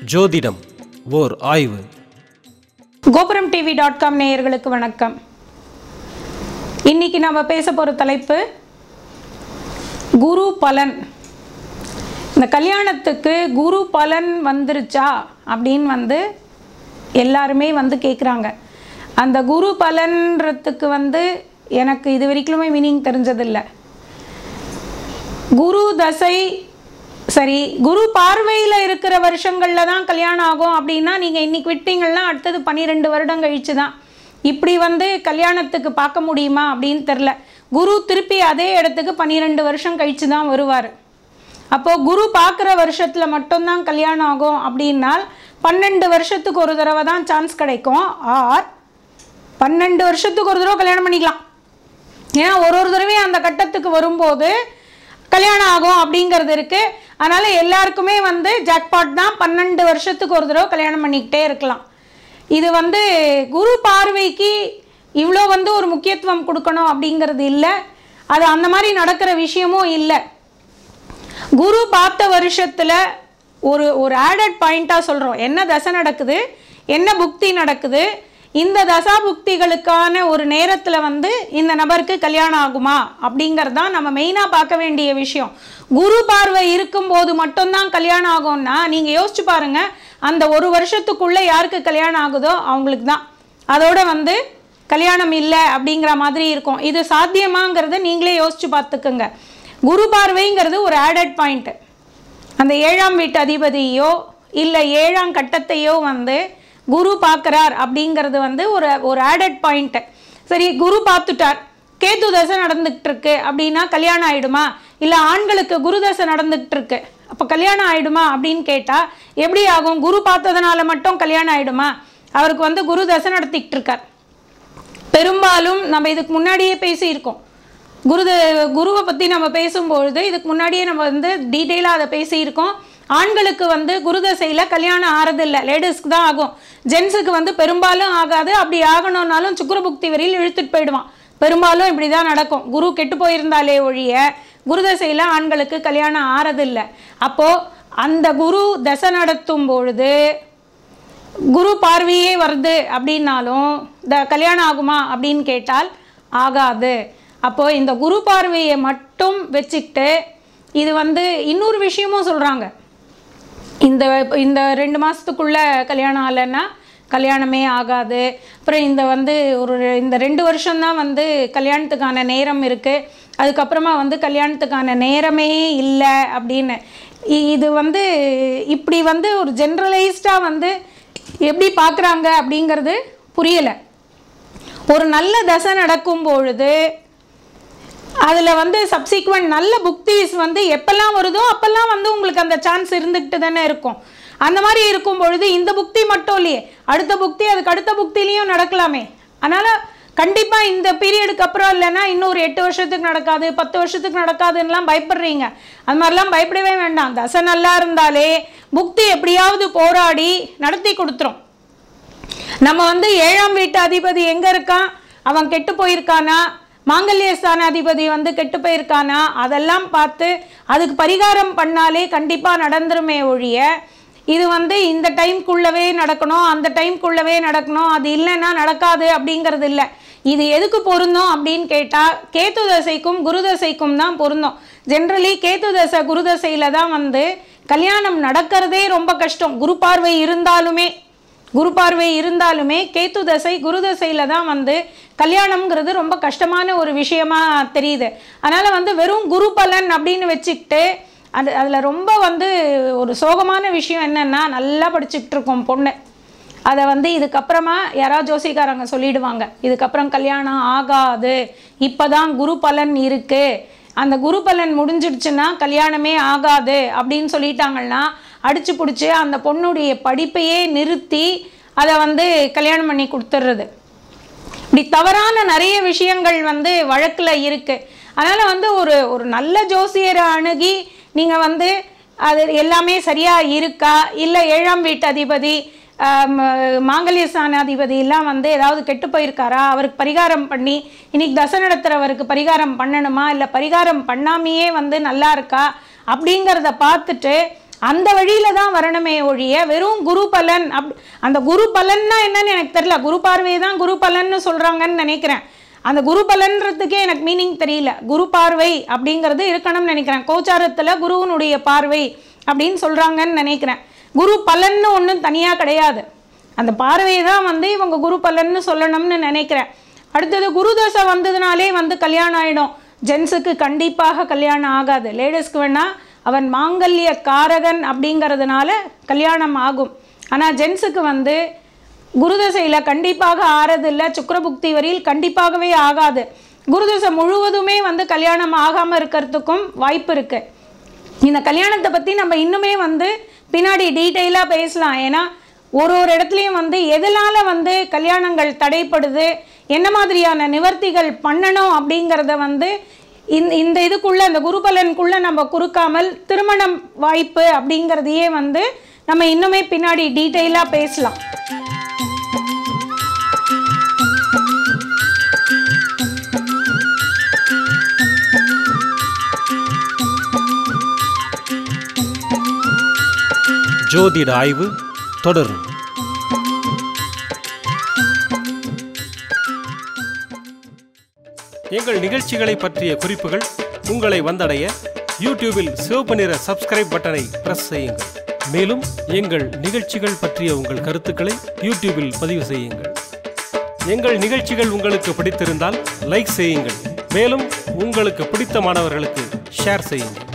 ஜோதிடம் ஓர் ஆய்வு கோபுரம் டிவி டாட் காம் நேயர்களுக்கு வணக்கம் இன்னைக்கு நம்ம பேச போகிற தலைப்பு குரு பலன் இந்த கல்யாணத்துக்கு குரு பலன் வந்துருச்சா அப்படின்னு வந்து எல்லாருமே வந்து கேட்குறாங்க அந்த குரு பலன்றதுக்கு வந்து எனக்கு இது வரைக்குமே மீனிங் தெரிஞ்சதில்லை குரு தசை சரி குரு பார்வையில் இருக்கிற வருஷங்களில் தான் கல்யாணம் ஆகும் அப்படின்னா நீங்கள் இன்னைக்கு விட்டீங்கன்னா அடுத்தது பன்னிரெண்டு வருடம் கழிச்சு தான் இப்படி வந்து கல்யாணத்துக்கு பார்க்க முடியுமா அப்படின்னு தெரில குரு திருப்பி அதே இடத்துக்கு பன்னிரெண்டு வருஷம் கழிச்சு தான் வருவார் அப்போது குரு பார்க்குற வருஷத்தில் மட்டும்தான் கல்யாணம் ஆகும் அப்படின்னால் பன்னெண்டு வருஷத்துக்கு ஒரு தடவை தான் சான்ஸ் கிடைக்கும் ஆர் பன்னெண்டு வருஷத்துக்கு ஒரு தடவை கல்யாணம் பண்ணிக்கலாம் ஏன்னா ஒரு ஒரு தடவையும் அந்த கட்டத்துக்கு வரும்போது கல்யாணம் ஆகும் அப்படிங்கிறது இருக்குது அதனால் எல்லாருக்குமே வந்து ஜாக்பாட் தான் பன்னெண்டு வருஷத்துக்கு ஒரு தடவை கல்யாணம் பண்ணிக்கிட்டே இருக்கலாம் இது வந்து குரு பார்வைக்கு இவ்வளோ வந்து ஒரு முக்கியத்துவம் கொடுக்கணும் அப்படிங்கிறது இல்லை அது அந்த மாதிரி நடக்கிற விஷயமும் இல்லை குரு பார்த்த வருஷத்தில் ஒரு ஒரு ஆடட் பாயிண்ட்டாக சொல்கிறோம் என்ன தசை நடக்குது என்ன புக்தி நடக்குது இந்த தசா புக்திகளுக்கான ஒரு நேரத்தில் வந்து இந்த நபருக்கு கல்யாணம் ஆகுமா அப்படிங்கிறது தான் நம்ம மெயினாக பார்க்க வேண்டிய விஷயம் குரு பார்வை இருக்கும்போது மட்டும்தான் கல்யாணம் ஆகும்னா நீங்கள் யோசிச்சு பாருங்கள் அந்த ஒரு வருஷத்துக்குள்ளே யாருக்கு கல்யாணம் ஆகுதோ அவங்களுக்கு தான் அதோட வந்து கல்யாணம் இல்லை அப்படிங்கிற மாதிரி இருக்கும் இது சாத்தியமாங்கிறத நீங்களே யோசிச்சு பார்த்துக்குங்க குரு பார்வைங்கிறது ஒரு ஆடட் பாயிண்ட்டு அந்த ஏழாம் வீட்டு அதிபதியோ இல்லை ஏழாம் கட்டத்தையோ வந்து குரு பார்க்குறார் அப்படிங்கிறது வந்து ஒரு ஒரு ஆடட் பாயிண்ட்டு சரி குரு பார்த்துட்டார் கேத்து தசை நடந்துகிட்டு இருக்கு அப்படின்னா கல்யாணம் ஆயிடுமா இல்லை ஆண்களுக்கு குரு தசை நடந்துகிட்டு இருக்கு அப்போ கல்யாணம் ஆயிடுமா அப்படின்னு கேட்டால் எப்படி ஆகும் குரு பார்த்ததுனால மட்டும் கல்யாணம் ஆயிடுமா அவருக்கு வந்து குரு தசை நடத்திக்கிட்டு இருக்கார் பெரும்பாலும் நம்ம இதுக்கு முன்னாடியே பேசியிருக்கோம் குரு குருவை பற்றி நம்ம பேசும்பொழுது இதுக்கு முன்னாடியே நம்ம வந்து டீட்டெயிலாக அதை பேசியிருக்கோம் ஆண்களுக்கு வந்து குருதசையில் கல்யாணம் ஆறதில்லை லேடிஸ்க்கு தான் ஆகும் ஜென்ஸுக்கு வந்து பெரும்பாலும் ஆகாது அப்படி ஆகணும்னாலும் சுக்கரபுக்தி வரையில் இழுத்துட்டு போயிடுவான் பெரும்பாலும் இப்படி தான் நடக்கும் குரு கெட்டு போயிருந்தாலே ஒழிய குருதசையில் ஆண்களுக்கு கல்யாணம் ஆறதில்லை அப்போது அந்த குரு தசை நடத்தும் பொழுது குரு பார்வையே வருது அப்படின்னாலும் த கல்யாணம் ஆகுமா அப்படின்னு கேட்டால் ஆகாது அப்போது இந்த குரு பார்வையை மட்டும் வச்சுக்கிட்டு இது வந்து இன்னொரு விஷயமும் சொல்கிறாங்க இந்த இந்த ரெண்டு மாதத்துக்குள்ளே கல்யாணம் ஆகலைன்னா கல்யாணமே ஆகாது அப்புறம் இந்த வந்து ஒரு இந்த ரெண்டு வருஷம்தான் வந்து கல்யாணத்துக்கான நேரம் இருக்குது அதுக்கப்புறமா வந்து கல்யாணத்துக்கான நேரமே இல்லை அப்படின்னு இ- இது வந்து இப்படி வந்து ஒரு ஜென்ரலைஸ்டாக வந்து எப்படி பார்க்குறாங்க அப்படிங்கிறது புரியலை ஒரு நல்ல தசை நடக்கும் பொழுது அதில் வந்து சப்சீக்வெண்ட் நல்ல புக்திஸ் வந்து எப்பெல்லாம் வருதோ அப்பெல்லாம் வந்து உங்களுக்கு அந்த சான்ஸ் இருந்துக்கிட்டு தானே இருக்கும் அந்த மாதிரி இருக்கும் பொழுது இந்த புக்தி மட்டும் இல்லையே அடுத்த புக்தி அதுக்கு அடுத்த புக்திலையும் நடக்கலாமே அதனால் கண்டிப்பாக இந்த பீரியடுக்கு அப்புறம் இல்லைன்னா இன்னும் ஒரு எட்டு வருஷத்துக்கு நடக்காது பத்து வருஷத்துக்கு நடக்காதுன்னெலாம் பயப்படுறீங்க அது மாதிரிலாம் பயப்படவே வேண்டாம் தசை நல்லா இருந்தாலே புக்தி எப்படியாவது போராடி நடத்தி கொடுத்துரும் நம்ம வந்து ஏழாம் வீட்டு அதிபதி எங்க இருக்கான் அவன் கெட்டு போயிருக்கானா மாங்கல்ய ஸ்தானாதிபதி வந்து கெட்டு போயிருக்கானா அதெல்லாம் பார்த்து அதுக்கு பரிகாரம் பண்ணாலே கண்டிப்பா நடந்துருமே ஒழிய இது வந்து இந்த டைம்குள்ளவே நடக்கணும் அந்த டைம்குள்ளவே நடக்கணும் அது இல்லைன்னா நடக்காது அப்படிங்கிறது இல்லை இது எதுக்கு பொருந்தும் அப்படின்னு கேட்டால் கேத்து தசைக்கும் குரு தசைக்கும் தான் பொருந்தும் ஜென்ரலி கேத்து தசை குரு தசையில தான் வந்து கல்யாணம் நடக்கிறதே ரொம்ப கஷ்டம் குரு பார்வை இருந்தாலுமே குரு பார்வை இருந்தாலுமே கேத்து தசை குரு தசையில தான் வந்து கல்யாணம்ங்கிறது ரொம்ப கஷ்டமான ஒரு விஷயமா தெரியுது அதனால் வந்து வெறும் குரு பலன் அப்படின்னு வச்சுக்கிட்டு அது அதில் ரொம்ப வந்து ஒரு சோகமான விஷயம் என்னென்னா நல்லா படிச்சுக்கிட்டு இருக்கோம் பொண்ணு அதை வந்து இதுக்கப்புறமா யாராவது ஜோசிக்காரங்க சொல்லிடுவாங்க இதுக்கப்புறம் கல்யாணம் ஆகாது இப்போ தான் குரு பலன் இருக்குது அந்த குரு பலன் முடிஞ்சிடுச்சுன்னா கல்யாணமே ஆகாது அப்படின்னு சொல்லிட்டாங்கன்னா அடிச்சு பிடிச்சி அந்த பொண்ணுடைய படிப்பையே நிறுத்தி அதை வந்து கல்யாணம் பண்ணி கொடுத்துட்றது இப்படி தவறான நிறைய விஷயங்கள் வந்து வழக்கில் இருக்குது அதனால் வந்து ஒரு ஒரு நல்ல ஜோசியரை அணுகி நீங்கள் வந்து அது எல்லாமே சரியாக இருக்கா இல்லை ஏழாம் வீட்டு அதிபதி ஆம், மாங்கல்ய ஸ்தானாதிபதி எல்லாம் வந்து ஏதாவது கெட்டு போயிருக்காரா அவருக்கு பரிகாரம் பண்ணி இன்னைக்கு தசை நடத்துகிறவருக்கு பரிகாரம் பண்ணணுமா இல்லை பரிகாரம் பண்ணாமையே வந்து நல்லா இருக்கா அப்படிங்கிறத பார்த்துட்டு அந்த வழியில தான் வரணுமே ஒழிய வெறும் குரு பலன் அப் அந்த குரு பலன்னா என்னன்னு எனக்கு தெரியல குரு பார்வை தான் குரு பலன்னு சொல்றாங்கன்னு நினைக்கிறேன் அந்த குரு பலன்றதுக்கே எனக்கு மீனிங் தெரியல குரு பார்வை அப்படிங்கிறது இருக்கணும்னு நினைக்கிறேன் கோச்சாரத்துல குருவனுடைய பார்வை அப்படின்னு சொல்றாங்கன்னு நினைக்கிறேன் குரு பலன்னு ஒன்றும் தனியாக கிடையாது அந்த பார்வையை தான் வந்து இவங்க குரு பலன்னு சொல்லணும்னு நினைக்கிறேன் அடுத்தது குரு தசை வந்ததுனாலே வந்து கல்யாணம் ஆகிடும் ஜென்ஸுக்கு கண்டிப்பாக கல்யாணம் ஆகாது லேடிஸ்க்கு வேணா அவன் மாங்கல்ய காரகன் அப்படிங்கிறதுனால கல்யாணம் ஆகும் ஆனால் ஜென்ஸுக்கு வந்து குருதசையில் கண்டிப்பாக ஆறதில்லை சுக்கரபுக்தி வரியில் கண்டிப்பாகவே ஆகாது குருதசை முழுவதுமே வந்து கல்யாணம் ஆகாமல் இருக்கிறதுக்கும் வாய்ப்பு இருக்குது இந்த கல்யாணத்தை பற்றி நம்ம இன்னுமே வந்து பின்னாடி டீட்டெயிலாக பேசலாம் ஏன்னா ஒரு ஒரு இடத்துலையும் வந்து எதனால் வந்து கல்யாணங்கள் தடைப்படுது என்ன மாதிரியான நிவர்த்திகள் பண்ணணும் அப்படிங்கிறத வந்து இந்த இந்த இதுக்குள்ளே அந்த குருபலனுக்குள்ளே நம்ம குறுக்காமல் திருமணம் வாய்ப்பு அப்படிங்கிறதையே வந்து நம்ம இன்னுமே பின்னாடி டீட்டெயிலாக பேசலாம் ஜோதிட ஆய்வு தொடரும் எங்கள் நிகழ்ச்சிகளை பற்றிய குறிப்புகள் உங்களை வந்தடைய யூடியூபில் சிவப்பு நிற சப்ஸ்கிரைப் பட்டனை பிரஸ் செய்யுங்கள் மேலும் எங்கள் நிகழ்ச்சிகள் பற்றிய உங்கள் கருத்துக்களை யூடியூபில் பதிவு செய்யுங்கள் எங்கள் நிகழ்ச்சிகள் உங்களுக்கு பிடித்திருந்தால் லைக் செய்யுங்கள் மேலும் உங்களுக்கு பிடித்த மாணவர்களுக்கு ஷேர் செய்யுங்கள்